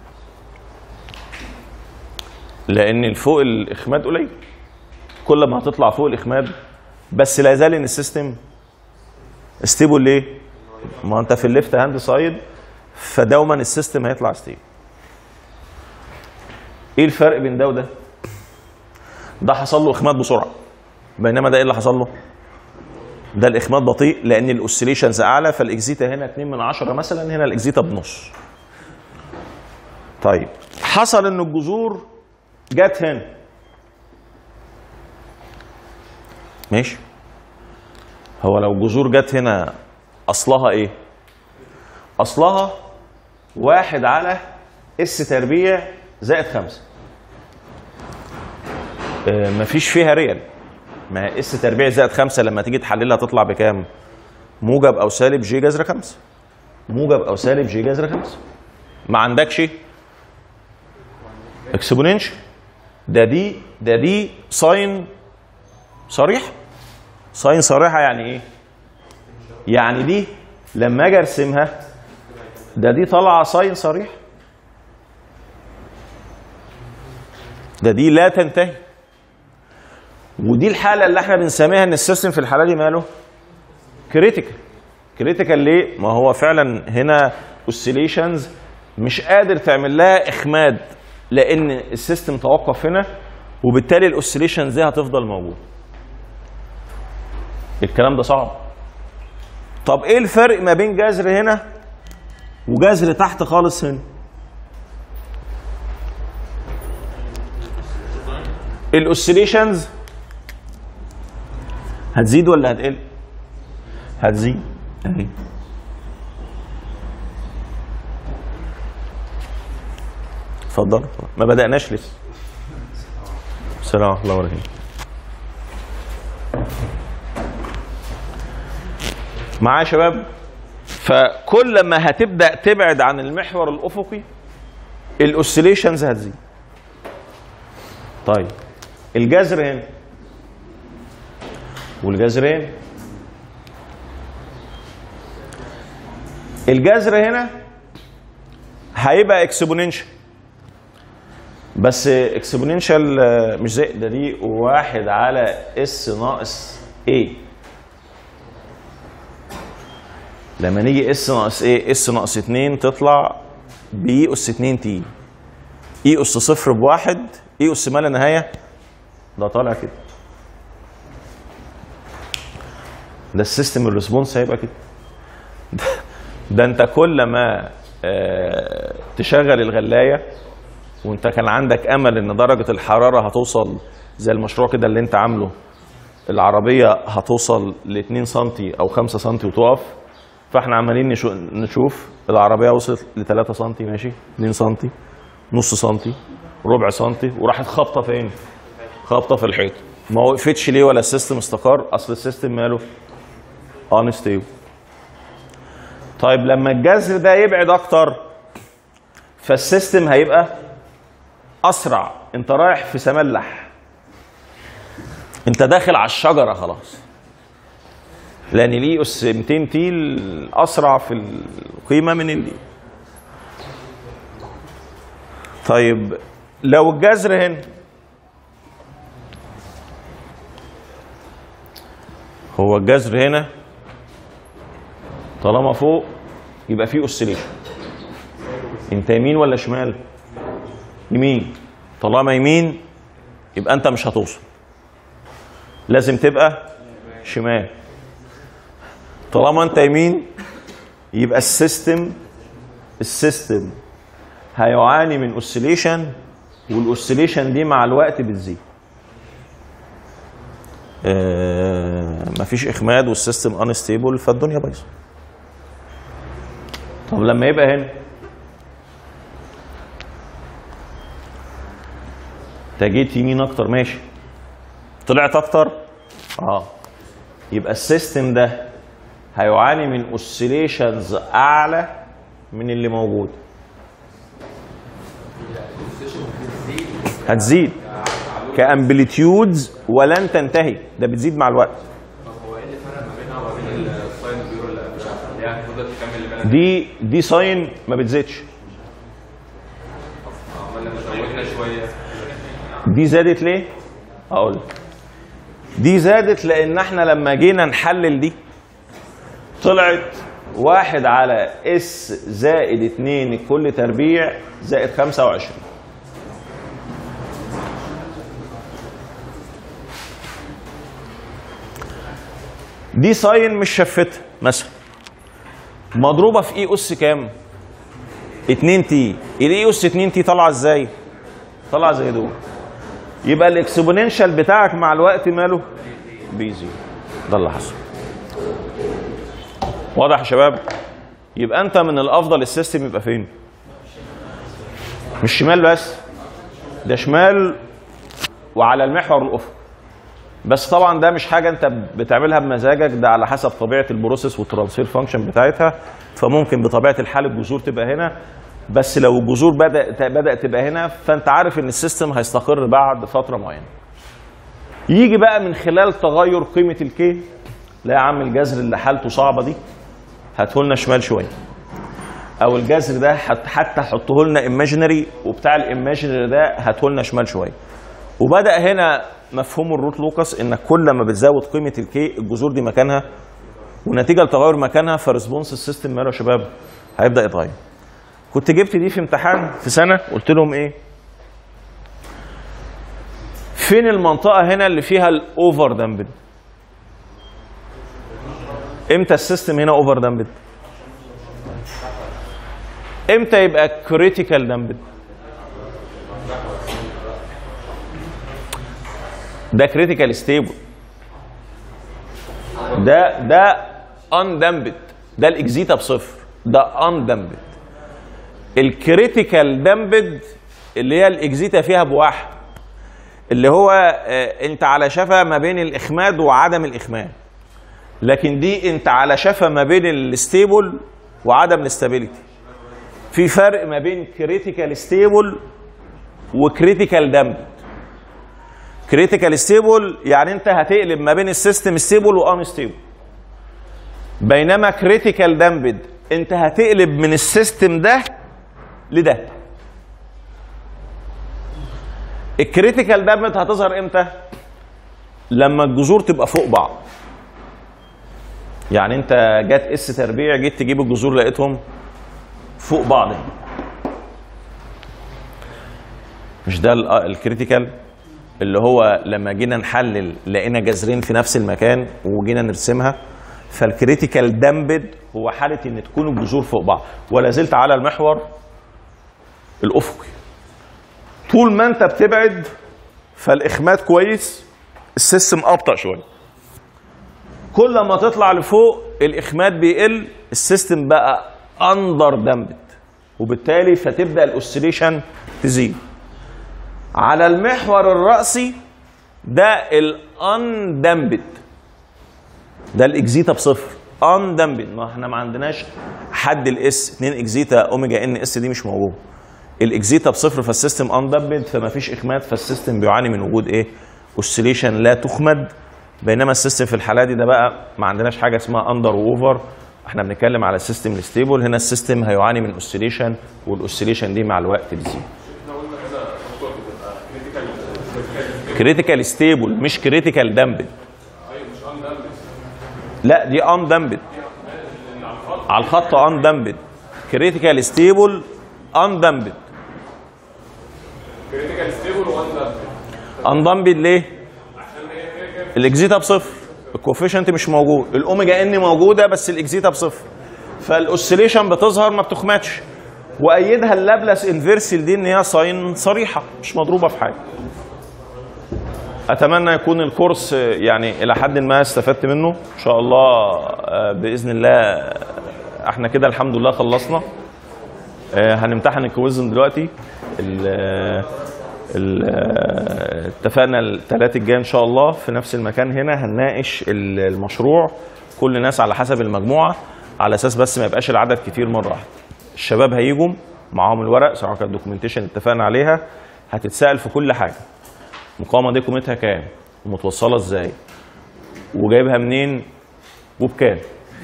لأن فوق الإخماد قليل كل ما هتطلع فوق الإخماد بس لا يزال إن السيستم ستيبل ليه؟ ما انت في الليفت هاند سايد فدوما السيستم هيطلع ستيبل ايه الفرق بين ده وده ده حصل له اخماد بسرعه بينما ده ايه اللي حصل له ده الاخماد بطيء لان الاوسيليشنز اعلى فالاكزيتا هنا 2 من 10 مثلا هنا الاكزيتا بنص طيب حصل ان الجذور جت هنا ماشي هو لو جذور جت هنا اصلها ايه اصلها واحد على اس تربيع زائد خمسة آه، مفيش فيها ريال ما اس تربيع زائد خمسة لما تيجي تحللها تطلع بكام موجب او سالب جي جذر خمسة موجب او سالب جي جذر خمسة ما عندكش اكسبوننشال ده دي ده دي ساين صريح ساين صريحه يعني ايه يعني دي لما اجي ارسمها ده دي طالعه ساين صريح ده دي لا تنتهي ودي الحاله اللي احنا بنسميها ان السيستم في الحاله دي ماله كريتيكال كريتيكال ليه ما هو فعلا هنا اوسيليشنز مش قادر تعمل لها اخماد لان السيستم توقف هنا وبالتالي الاوسيليشنز دي هتفضل موجوده الكلام ده صعب طب ايه الفرق ما بين جذر هنا وجذر تحت خالص هنا الاوسيليشنز هتزيد ولا هتقل هتزيد اهي اتفضل ما بدأناش لسه السلام ورحمة الله وبركاته معايا يا شباب فكل ما هتبدأ تبعد عن المحور الأفقي الاوسيليشنز هتزيد طيب الجذر هنا والجذر هنا الجذر هنا هيبقى اكسبوننشال بس اكسبوننشال مش زي ده دي واحد على اس ناقص ايه لما نيجي اس ناقص ايه اس ناقص 2 تطلع بي اس 2 تي اي اس صفر بواحد اي اس ما لا نهايه ده طالع كده ده السيستم الريسبونس هيبقى كده ده, ده انت كل ما آه تشغل الغلايه وانت كان عندك امل ان درجه الحراره هتوصل زي المشروع كده اللي انت عامله العربيه هتوصل ل 2 سم او 5 سم وتقف فاحنا عمالين نشو- نشوف العربيه وصلت ل 3 سم ماشي 2 سم نص سم ربع سم وراحت خابطه فين؟ خابطه في الحيط ما وقفتش ليه ولا السيستم استقر اصل السيستم ماله انستيبل طيب لما الجذر ده يبعد اكتر فالسيستم هيبقى اسرع انت رايح في سملح انت داخل على الشجره خلاص لان ليه اس 200 تيل اسرع في القيمه من اللي طيب لو الجذر هنا هو الجذر هنا طالما فوق يبقى فيه اوسيليشن انت يمين ولا شمال يمين طالما يمين يبقى انت مش هتوصل لازم تبقى شمال طالما انت يمين يبقى السيستم السيستم هيعاني من اوسيليشن والاوسيليشن دي مع الوقت بتزيد آه مفيش اخماد والسيستم انستيبل فالدنيا بايظه طب لما يبقى هنا انت جيت يمين اكتر ماشي طلعت اكتر اه يبقى السيستم ده هيعاني من اوسيليشنز اعلى من اللي موجود هتزيد كامبليتيودز ولن تنتهي ده بتزيد مع الوقت طب هو ايه اللي فرق ما بينها وما بين الساين بيرو اللي قبلها؟ اللي هي هتفضل تكمل اللي بالك دي دي ساين ما بتزيدش عمال لما زودنا شويه دي زادت ليه؟ اقول لك. دي زادت لان احنا لما جينا نحلل دي طلعت واحد على اس زائد اتنين كل تربيع زائد خمسة وعشرين دي ساين مش شفتها مثلا مضروبة في اي اس كام؟ 2 تي الاي اس 2 تي طالعة ازاي؟ طالعة زي دول يبقى الاكسبوننشال بتاعك مع الوقت ماله بيزيد ده اللي حصل واضح يا شباب يبقى انت من الافضل السيستم يبقى فين مش شمال بس ده شمال وعلى المحور الافقي بس طبعا ده مش حاجه انت بتعملها بمزاجك ده على حسب طبيعه البروسيس والترانسفير فانكشن بتاعتها فممكن بطبيعه الحال الجذور تبقى هنا بس لو الجذور بدات بدات تبقى هنا فانت عارف ان السيستم هيستقر بعد فتره معينه يجي بقى من خلال تغير قيمه الكي لا يا عم الجذر اللي حالته صعبه دي هاته لنا شمال شويه او الجذر ده حت- حتى حطه لنا ايماجينري وبتاع الايماجينري ده هاته لنا شمال شويه وبدا هنا مفهوم الروت لوكاس انك كل ما بتزود قيمه الكي الجذور دي مكانها ونتيجه لتغير مكانها فريسبونس السيستم ماله يا شباب هيبدا يتغير كنت جبت دي في امتحان في سنه قلت لهم ايه فين المنطقه هنا اللي فيها الاوفر دامبد امتى السيستم هنا اوفر دامبد امتى يبقى كريتيكال دامبد ده كريتيكال ستيبل ده ده ان دامبد ده الاكزيتا بصفر ده ان دامبد الكريتيكال دامبد اللي هي الاكزيتا فيها بواحد اللي هو آه، انت على شفا ما بين الاخماد وعدم الاخماد لكن دي انت على شفا ما بين الستيبل وعدم الاستابيليتي في فرق ما بين كريتيكال ستيبل وكريتيكال دامبد كريتيكال ستيبل يعني انت هتقلب ما بين السيستم ستيبل وان ستيبل بينما كريتيكال دامبد انت هتقلب من السيستم ده لده الكريتيكال دامبد هتظهر امتى لما الجذور تبقى فوق بعض يعني انت جت اس تربيع جيت تجيب الجذور لقيتهم فوق بعض مش ده ال- الكريتيكال اللي هو لما جينا نحلل لقينا جذرين في نفس المكان وجينا نرسمها فالكريتيكال دامبد هو حاله ان تكون الجذور فوق بعض ولا زلت على المحور الافقي طول ما انت بتبعد فالاخماد كويس السيستم ابطا شويه كل ما تطلع لفوق الاخماد بيقل السيستم بقى اندر دامبد وبالتالي فتبدا الاوسيليشن تزيد على المحور الرأسي ده الاندمبد ده الاكزيتا بصفر اندمبد ما احنا ما عندناش حد الاس 2 اكزيتا اوميجا ان اس دي مش موجود الاكزيتا بصفر فالسيستم اندمبد فما فيش اخماد فالسيستم بيعاني من وجود ايه اوسيليشن لا تخمد بينما السيستم في الحاله دي ده بقى ما عندناش حاجه اسمها اندر واوفر احنا بنتكلم على السيستم الستيبل هنا السيستم هيعاني من اوسيليشن والاوسيليشن دي مع الوقت بتزيد كريتيكال ستيبل مش كريتيكال دامبد لا دي ان دامبد على الخط ان دامبد كريتيكال ستيبل ان دامبد كريتيكال ستيبل وان دامبد ان دامبد ليه؟ الاكزيتا بصفر الكوفيشنت مش موجود الاوميجا ان موجوده بس الاكزيتا بصفر فالاوسيليشن بتظهر ما بتخمتش وايدها اللابلاس انفيرسل دي ان هي ساين صريحه مش مضروبه في حاجه اتمنى يكون الكورس آه، يعني الى حد ما استفدت منه ان شاء الله آه، باذن الله آه، احنا كده الحمد لله خلصنا آه، هنمتحن الكويزم دلوقتي ال- آه، ال- آه، اتفقنا الثلاث الجاي ان شاء الله في نفس المكان هنا هنناقش ال- المشروع كل الناس على حسب المجموعه على اساس بس ما يبقاش العدد كتير مره واحده الشباب هيجوا معاهم الورق سواء كانت دوكيومنتيشن اتفقنا عليها هتتسال في كل حاجه المقاومه دي قيمتها كام ومتوصله ازاي وجايبها منين وبكام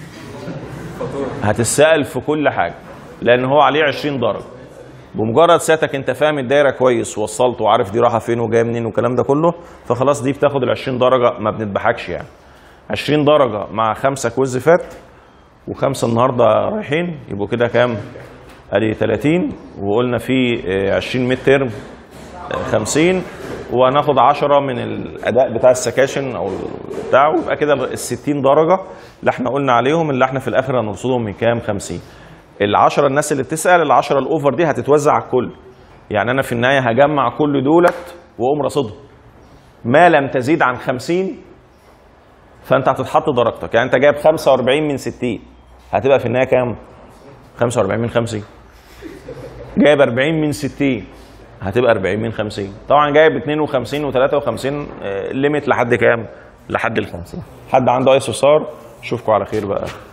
هتتسال في كل حاجه لان هو عليه 20 درجه بمجرد ساعتك انت فاهم الدايره كويس وصلت وعارف دي رايحه فين وجايه منين والكلام ده كله فخلاص دي بتاخد ال 20 درجه ما بنذبحكش يعني 20 درجه مع خمسه كويز فات وخمسه النهارده رايحين يبقوا كده كام؟ ادي 30 وقلنا في اه، 20 ميد ترم 50 وهناخد 10 من الاداء بتاع السكاشن او بتاع ويبقى كده ال 60 درجه اللي احنا قلنا عليهم اللي احنا في الاخر هنرصدهم من كام 50 ال 10 الناس اللي بتسال ال 10 الاوفر دي هتتوزع على الكل يعني انا في النهايه هجمع كل دولت واقوم راصدهم ما لم تزيد عن 50 فانت هتتحط درجتك يعني انت جايب 45 من 60 هتبقى في النهايه كام 45 من 50 جايب 40 من 60 هتبقى 40 من 50 طبعا جايب 52 و53 ليميت لحد كام لحد ال 50 حد عنده اي استفسار اشوفكم على خير بقى